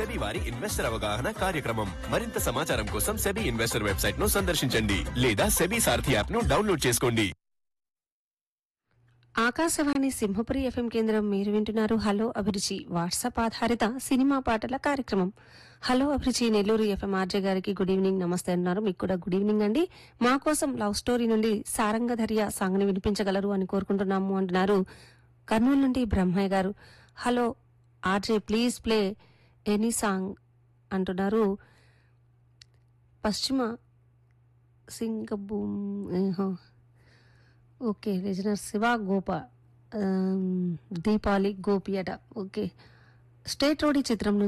SEBI వారి investor అవగాహన కార్యక్రమం మరింత సమాచారం కోసం సెబీ ఇన్వెస్టర్ వెబ్సైట్ ను సందర్శించండి లేదా సెబీ సారథి యాప్ ను డౌన్లోడ్ చేసుకోండి ఆకాశవాణి సింహపురి ఎఫ్ఎం కేంద్రం మీరు వింటున్నారు హలో అభిరుచి వాట్సాప్ ఆధారిత సినిమా పాటల కార్యక్రమం హలో అభిరుచి నెల్లూరు ఎఫ్ఎం ఆర్జే గారికి గుడ్ ఈవినింగ్ నమస్తే అన్నారు మీకు కూడా గుడ్ ఈవినింగ్ అండి మా కోసం లవ్ స్టోరీ నుండి సారంగధర్య సాంగ్ ని వినిపించగలరు అని కోరుకుంటున్నాము అంటున్నారు కర్నూలు నుండి Brahmayya garu hello RJ please play any song అంటున్నారు పశ్చిమ సింగబూమ్ ఏహో. ఓకే లిజనర్ శివ గోప ఆమ్, దీపాలి గోపి అట ఓకే స్టేట్ రోడీ చిత్రం నుంచి